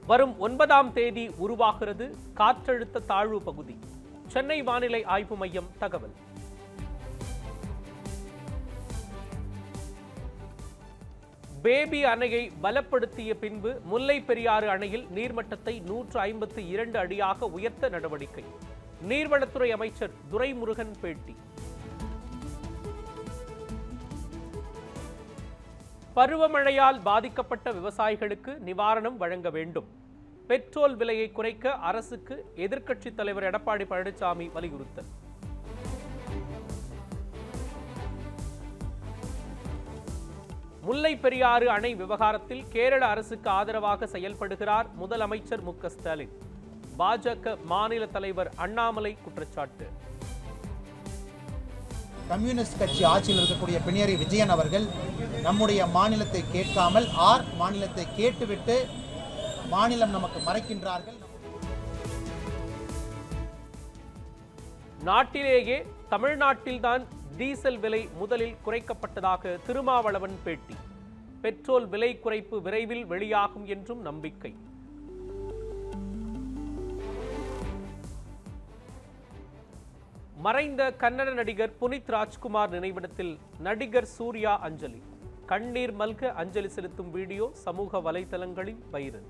வரும் ஒன்பதாம் தேதி உருவாகிறது காற்றழுத்த தாழ்வு பகுதி சென்னை வானிலை ஆய்வு மையம் தகவல் பேபி அணையை பலப்படுத்திய பின்பு முல்லை பெரியாறு அணையில் நீர்மட்டத்தை நூற்று ஐம்பத்து இரண்டு அடியாக உயர்த்த நடவடிக்கை நீர்வளத்துறை அமைச்சர் துரைமுருகன் பேட்டி பருவமழையால் பாதிக்கப்பட்ட விவசாயிகளுக்கு நிவாரணம் வழங்க வேண்டும் பெட்ரோல் விலையை குறைக்க அரசுக்கு எதிர்க்கட்சித் தலைவர் எடப்பாடி பழனிசாமி வலியுறுத்தல் முல்லை பெரியாறு அணை விவகாரத்தில் கேரள அரசுக்கு ஆதரவாக செயல்படுகிறார் முதலமைச்சர் மு க ஸ்டாலின் பாஜக மாநில தலைவர் அண்ணாமலை குற்றச்சாட்டு கம்யூனிஸ்ட் கட்சி ஆட்சியில் இருக்கக்கூடிய பினேரி விஜயன் அவர்கள் நம்முடைய மாநிலத்தை கேட்காமல் ஆர் மாநிலத்தை கேட்டுவிட்டு மாநிலம் நமக்கு மறைக்கின்றார்கள் நாட்டிலேயே தமிழ்நாட்டில்தான் டீசல் விலை முதலில் குறைக்கப்பட்டதாக திருமாவளவன் பேட்டி பெட்ரோல் விலை குறைப்பு விரைவில் வெளியாகும் என்றும் நம்பிக்கை மறைந்த கன்னட நடிகர் புனித் ராஜ்குமார் நினைவிடத்தில் நடிகர் சூர்யா அஞ்சலி கண்ணீர் மல்க அஞ்சலி செலுத்தும் வீடியோ சமூக வலைதளங்களில் வைரல்